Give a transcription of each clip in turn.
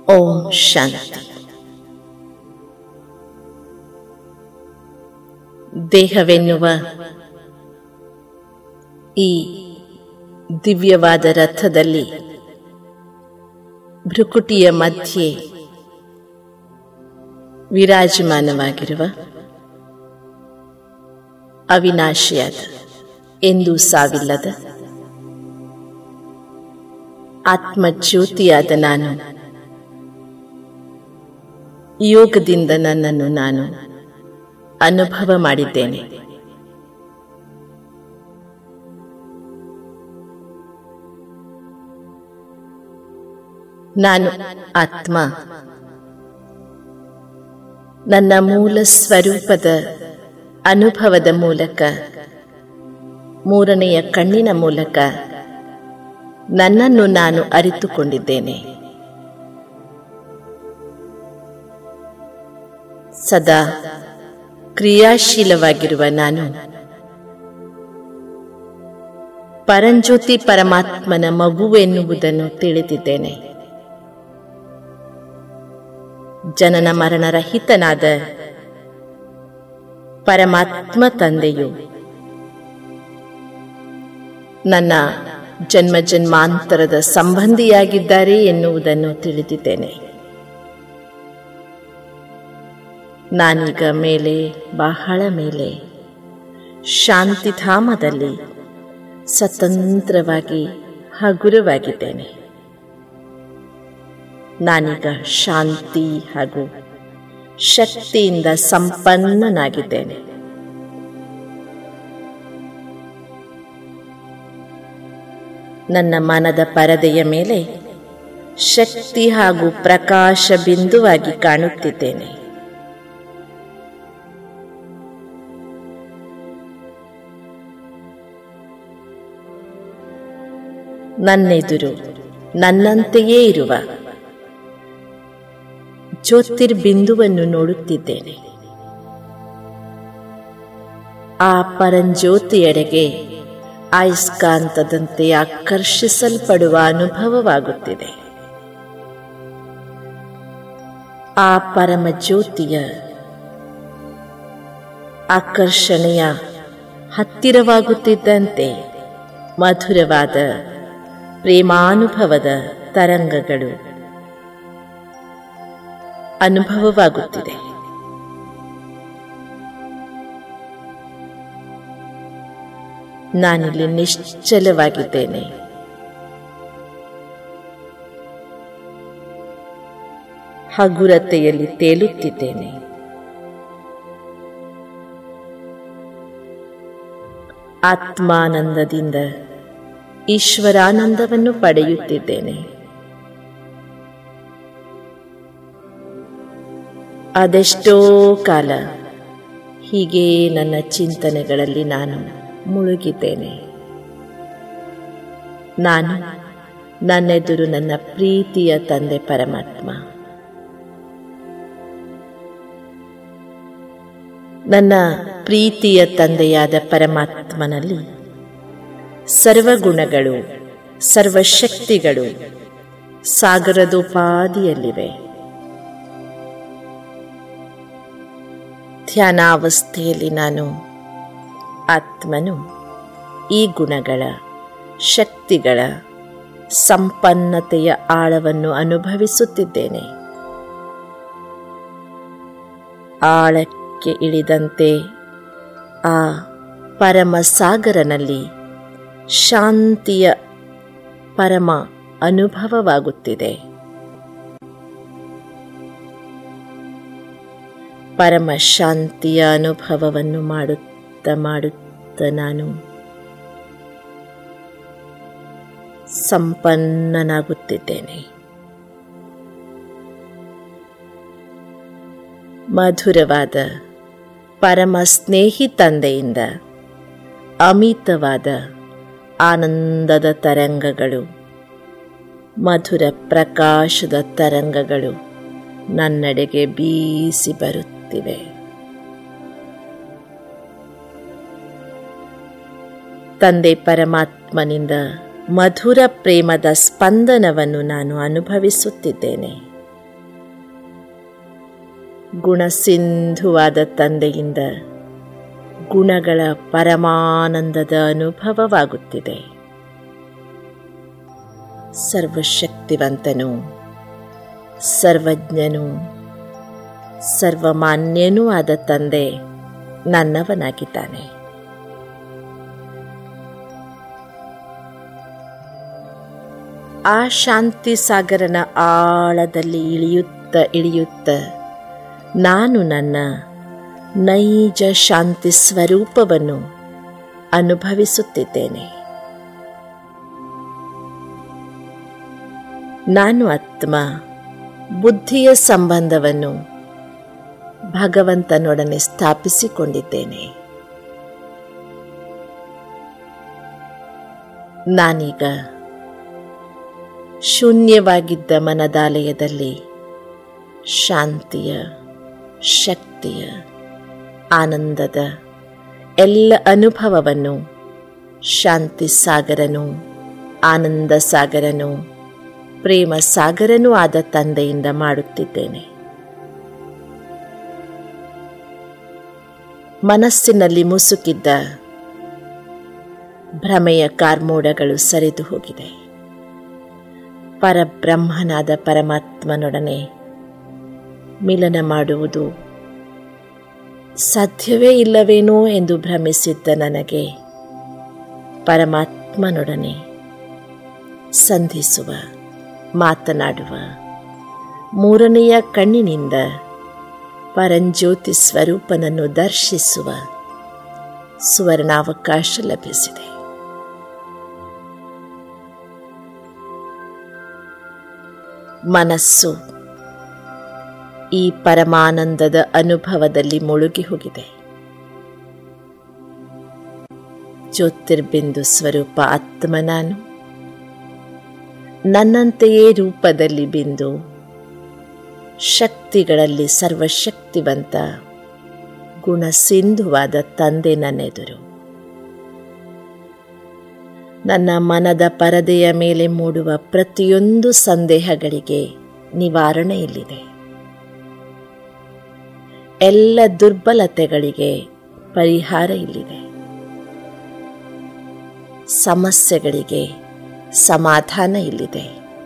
ಓಂ ಶಾಂತಿ ದೇಹವೆನ್ನುವ ಈ ದಿವ್ಯವಾದ ರಥದಲ್ಲಿ ಭ್ರುಕುಟಿಯ ಮಧ್ಯೆ ವಿರಾಜಮಾನವಾಗಿರುವ ಅವಿನಾಶಿಯಾದ ಎಂದೂ ಸಾವಿಲ್ಲದ ಆತ್ಮಜ್ಯೋತಿಯಾದ ನಾನು ಯೋಗದಿಂದ ನನ್ನನ್ನು ನಾನು ಅನುಭವ ಮಾಡಿದ್ದೇನೆ ನಾನು ಆತ್ಮ ನನ್ನ ಮೂಲ ಸ್ವರೂಪದ ಅನುಭವದ ಮೂಲಕ ಮೂರನೆಯ ಕಣ್ಣಿನ ಮೂಲಕ ನನ್ನನ್ನು ನಾನು ಅರಿತುಕೊಂಡಿದ್ದೇನೆ ಸದಾ ಕ್ರಿಯಾಶೀಲವಾಗಿರುವ ನಾನು ಪರಂಜ್ಯೋತಿ ಪರಮಾತ್ಮನ ಮಗುವೆನ್ನುವುದನ್ನು ತಿಳಿದಿದ್ದೇನೆ ಜನನ ಮರಣರಹಿತನಾದ ಪರಮಾತ್ಮ ತಂದೆಯು ನನ್ನ ಜನ್ಮ ಜನ್ಮಾಂತರದ ಸಂಬಂಧಿಯಾಗಿದ್ದಾರೆ ಎನ್ನುವುದನ್ನು ತಿಳಿದಿದ್ದೇನೆ ನಾನೀಗ ಮೇಲೆ ಬಹಳ ಮೇಲೆ ಶಾಂತಿಧಾಮದಲ್ಲಿ ಸ್ವತಂತ್ರವಾಗಿ ಹಗುರವಾಗಿದ್ದೇನೆ ನಾನೀಗ ಶಾಂತಿ ಹಾಗೂ ಶಕ್ತಿಯಿಂದ ಸಂಪನ್ನನಾಗಿದ್ದೇನೆ ನನ್ನ ಮನದ ಪರದೆಯ ಮೇಲೆ ಶಕ್ತಿ ಹಾಗೂ ಪ್ರಕಾಶ ಬಿಂದುವಾಗಿ ಕಾಣುತ್ತಿದ್ದೇನೆ ನನ್ನೆದುರು ನನ್ನಂತೆಯೇ ಇರುವ ಜ್ಯೋತಿರ್ಬಿಂದುವನ್ನು ನೋಡುತ್ತಿದ್ದೇನೆ ಆ ಪರಂಜ್ಯೋತಿಯೆಡೆಗೆ ಆಯಸ್ಕಾಂತದಂತೆ ಆಕರ್ಷಿಸಲ್ಪಡುವ ಅನುಭವವಾಗುತ್ತಿದೆ ಆ ಪರಮ ಜ್ಯೋತಿಯ ಆಕರ್ಷಣೆಯ ಹತ್ತಿರವಾಗುತ್ತಿದ್ದಂತೆ ಮಧುರವಾದ ಪ್ರೇಮಾನುಭವದ ತರಂಗಗಳು ಅನುಭವವಾಗುತ್ತಿದೆ ನಾನಿಲ್ಲಿ ನಿಶ್ಚಲವಾಗಿದ್ದೇನೆ ಹಗುರತೆಯಲ್ಲಿ ತೇಲುತ್ತಿದ್ದೇನೆ ಆತ್ಮಾನಂದದಿಂದ ಈಶ್ವರಾನಂದವನ್ನು ಪಡೆಯುತ್ತಿದ್ದೇನೆ ಅದೆಷ್ಟೋ ಕಾಲ ಹೀಗೆ ನನ್ನ ಚಿಂತನೆಗಳಲ್ಲಿ ನಾನು ಮುಳುಗಿದ್ದೇನೆ ನಾನು ನನ್ನೆದುರು ನನ್ನ ಪ್ರೀತಿಯ ತಂದೆ ಪರಮಾತ್ಮ ನನ್ನ ಪ್ರೀತಿಯ ತಂದೆಯಾದ ಪರಮಾತ್ಮನಲ್ಲಿ ಸರ್ವಗುಣಗಳು ಸರ್ವಶಕ್ತಿಗಳು ಸಾಗರದೋಪಾದಿಯಲ್ಲಿವೆ ಧ್ಯಾನಾವಸ್ಥೆಯಲ್ಲಿ ನಾನು ಆತ್ಮನು ಈ ಗುಣಗಳ ಶಕ್ತಿಗಳ ಸಂಪನ್ನತೆಯ ಆಳವನ್ನು ಅನುಭವಿಸುತ್ತಿದ್ದೇನೆ ಆಳಕ್ಕೆ ಇಳಿದಂತೆ ಆ ಪರಮ ಸಾಗರನಲ್ಲಿ ಶಾಂತಿಯ ಪರಮ ಅನುಭವವಾಗುತ್ತಿದೆ ಪರಮ ಶಾಂತಿಯ ಅನುಭವವನ್ನು ಮಾಡುತ್ತ ಮಾಡುತ್ತ ನಾನು ಸಂಪನ್ನನಾಗುತ್ತಿದ್ದೇನೆ ಮಧುರವಾದ ಪರಮ ಸ್ನೇಹಿ ತಂದೆಯಿಂದ ಅಮಿತವಾದ ಆನಂದದ ತರಂಗಗಳು ಮಧುರ ಪ್ರಕಾಶದ ತರಂಗಗಳು ನನ್ನೆಡೆಗೆ ಬೀಸಿ ಬರುತ್ತಿವೆ ತಂದೆ ಪರಮಾತ್ಮನಿಂದ ಮಧುರ ಪ್ರೇಮದ ಸ್ಪಂದನವನ್ನು ನಾನು ಅನುಭವಿಸುತ್ತಿದ್ದೇನೆ ಗುಣಸಿಂಧುವಾದ ತಂದೆಯಿಂದ ಗುಣಗಳ ಪರಮಾನಂದದ ಅನುಭವವಾಗುತ್ತಿದೆ ಸರ್ವಶಕ್ತಿವಂತನು ಸರ್ವಜ್ಞನು ಸರ್ವಮಾನ್ಯನೂ ಆದ ತಂದೆ ನನ್ನವನಾಗಿದ್ದಾನೆ ಆ ಶಾಂತಿ ಸಾಗರನ ಆಳದಲ್ಲಿ ಇಳಿಯುತ್ತ ಇಳಿಯುತ್ತ ನಾನು ನನ್ನ ನೈಜ ಶಾಂತಿ ಸ್ವರೂಪವನ್ನು ಅನುಭವಿಸುತ್ತಿದ್ದೇನೆ ನಾನು ಆತ್ಮ ಬುದ್ಧಿಯ ಸಂಬಂಧವನ್ನು ಭಗವಂತನೊಡನೆ ಸ್ಥಾಪಿಸಿಕೊಂಡಿದ್ದೇನೆ ನಾನೀಗ ಶೂನ್ಯವಾಗಿದ್ದ ಮನದಾಲಯದಲ್ಲಿ ಶಾಂತಿಯ ಶಕ್ತಿಯ ಆನಂದದ ಎಲ್ಲ ಅನುಭವವನ್ನು ಶಾಂತಿ ಸಾಗರನು ಆನಂದ ಸಾಗರನು ಪ್ರೇಮ ಸಾಗರನೂ ಆದ ತಂದೆಯಿಂದ ಮಾಡುತ್ತಿದ್ದೇನೆ ಮನಸ್ಸಿನಲ್ಲಿ ಮುಸುಕಿದ್ದ ಭ್ರಮೆಯ ಕಾರ್ಮೋಡಗಳು ಸರಿದು ಹೋಗಿದೆ ಪರಬ್ರಹ್ಮನಾದ ಪರಮಾತ್ಮನೊಡನೆ ಮಿಲನ ಮಾಡುವುದು ಸಾಧ್ಯವೇ ಇಲ್ಲವೇನೋ ಎಂದು ಭ್ರಮಿಸಿದ್ದ ನನಗೆ ಪರಮಾತ್ಮನೊಡನೆ ಸಂಧಿಸುವ ಮಾತನಾಡುವ ಮೂರನೆಯ ಕಣ್ಣಿನಿಂದ ಪರಂಜ್ಯೋತಿ ಸ್ವರೂಪನನ್ನು ದರ್ಶಿಸುವ ಸುವರ್ಣಾವಕಾಶ ಲಭಿಸಿದೆ ಮನಸ್ಸು ಈ ಪರಮಾನಂದದ ಅನುಭವದಲ್ಲಿ ಮುಳುಗಿ ಹೋಗಿದೆ ಜ್ಯೋತಿರ್ಬಿಂದು ಸ್ವರೂಪ ಆತ್ಮ ನಾನು ನನ್ನಂತೆಯೇ ರೂಪದಲ್ಲಿ ಬಿಂದು ಶಕ್ತಿಗಳಲ್ಲಿ ಸರ್ವಶಕ್ತಿವಂತ ಗುಣಸಿಂಧುವಾದ ತಂದೆ ನನ್ನೆದುರು ನನ್ನ ಮನದ ಪರದೆಯ ಮೇಲೆ ಮೂಡುವ ಪ್ರತಿಯೊಂದು ಸಂದೇಹಗಳಿಗೆ ನಿವಾರಣೆ ಇಲ್ಲಿದೆ ಎಲ್ಲ ದುರ್ಬಲತೆಗಳಿಗೆ ಪರಿಹಾರ ಇಲ್ಲಿದೆ ಸಮಸ್ಯೆಗಳಿಗೆ ಸಮಾಧಾನ ಇಲ್ಲಿದೆ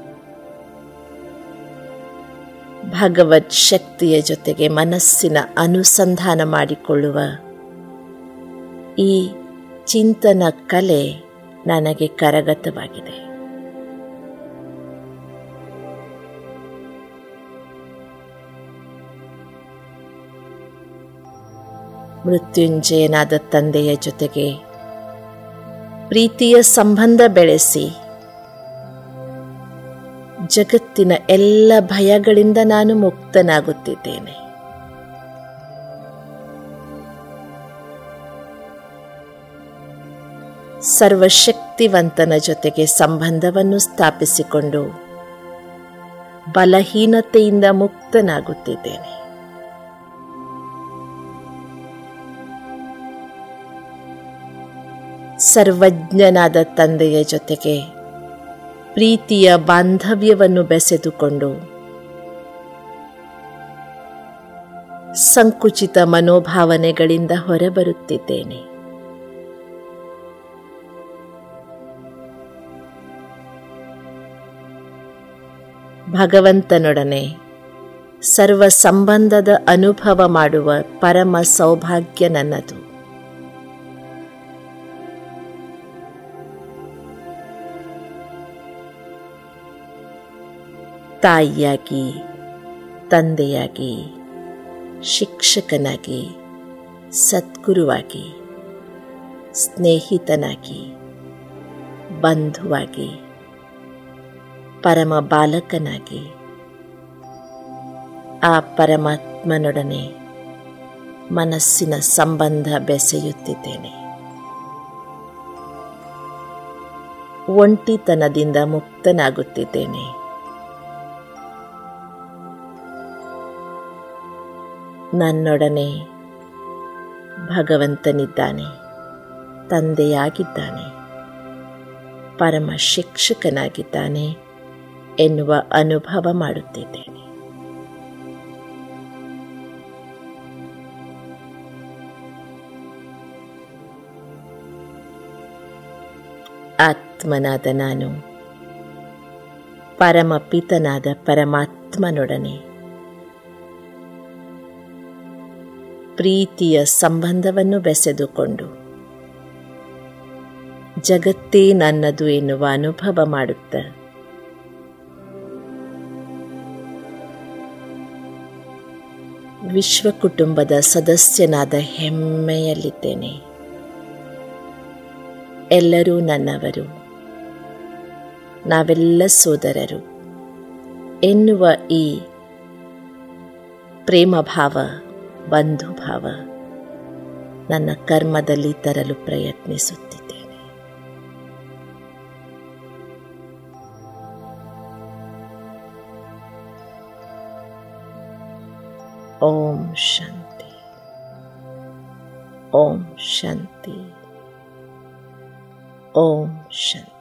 ಭಗವತ್ ಶಕ್ತಿಯ ಜೊತೆಗೆ ಮನಸ್ಸಿನ ಅನುಸಂಧಾನ ಮಾಡಿಕೊಳ್ಳುವ ಈ ಚಿಂತನ ಕಲೆ ನನಗೆ ಕರಗತವಾಗಿದೆ ಮೃತ್ಯುಂಜಯನಾದ ತಂದೆಯ ಜೊತೆಗೆ ಪ್ರೀತಿಯ ಸಂಬಂಧ ಬೆಳೆಸಿ ಜಗತ್ತಿನ ಎಲ್ಲ ಭಯಗಳಿಂದ ನಾನು ಮುಕ್ತನಾಗುತ್ತಿದ್ದೇನೆ ಸರ್ವಶಕ್ತಿವಂತನ ಜೊತೆಗೆ ಸಂಬಂಧವನ್ನು ಸ್ಥಾಪಿಸಿಕೊಂಡು ಬಲಹೀನತೆಯಿಂದ ಮುಕ್ತನಾಗುತ್ತಿದ್ದೇನೆ ಸರ್ವಜ್ಞನಾದ ತಂದೆಯ ಜೊತೆಗೆ ಪ್ರೀತಿಯ ಬಾಂಧವ್ಯವನ್ನು ಬೆಸೆದುಕೊಂಡು ಸಂಕುಚಿತ ಮನೋಭಾವನೆಗಳಿಂದ ಹೊರಬರುತ್ತಿದ್ದೇನೆ ಭಗವಂತನೊಡನೆ ಸರ್ವ ಸಂಬಂಧದ ಅನುಭವ ಮಾಡುವ ಪರಮ ಸೌಭಾಗ್ಯ ನನ್ನದು ತಾಯಿಯಾಗಿ ತಂದೆಯಾಗಿ ಶಿಕ್ಷಕನಾಗಿ ಸದ್ಗುರುವಾಗಿ ಸ್ನೇಹಿತನಾಗಿ ಬಂಧುವಾಗಿ ಪರಮ ಬಾಲಕನಾಗಿ ಆ ಪರಮಾತ್ಮನೊಡನೆ ಮನಸ್ಸಿನ ಸಂಬಂಧ ಬೆಸೆಯುತ್ತಿದ್ದೇನೆ ಒಂಟಿತನದಿಂದ ಮುಕ್ತನಾಗುತ್ತಿದ್ದೇನೆ ನನ್ನೊಡನೆ ಭಗವಂತನಿದ್ದಾನೆ ತಂದೆಯಾಗಿದ್ದಾನೆ ಪರಮ ಶಿಕ್ಷಕನಾಗಿದ್ದಾನೆ ಎನ್ನುವ ಅನುಭವ ಮಾಡುತ್ತಿದ್ದೇನೆ ಆತ್ಮನಾದ ನಾನು ಪರಮಪಿತನಾದ ಪರಮಾತ್ಮನೊಡನೆ ಪ್ರೀತಿಯ ಸಂಬಂಧವನ್ನು ಬೆಸೆದುಕೊಂಡು ಜಗತ್ತೇ ನನ್ನದು ಎನ್ನುವ ಅನುಭವ ಮಾಡುತ್ತ ವಿಶ್ವ ಕುಟುಂಬದ ಸದಸ್ಯನಾದ ಹೆಮ್ಮೆಯಲ್ಲಿದ್ದೇನೆ ಎಲ್ಲರೂ ನನ್ನವರು ನಾವೆಲ್ಲ ಸೋದರರು ಎನ್ನುವ ಈ ಪ್ರೇಮ ಭಾವ ಬಂಧು ಭಾವ ನನ್ನ ಕರ್ಮದಲ್ಲಿ ತರಲು ಪ್ರಯತ್ನಿಸುತ್ತಿದ್ದೇನೆ ಓಂ ಶಾಂತಿ ಓಂ ಶಾಂತಿ ಓಂ ಶಾಂತಿ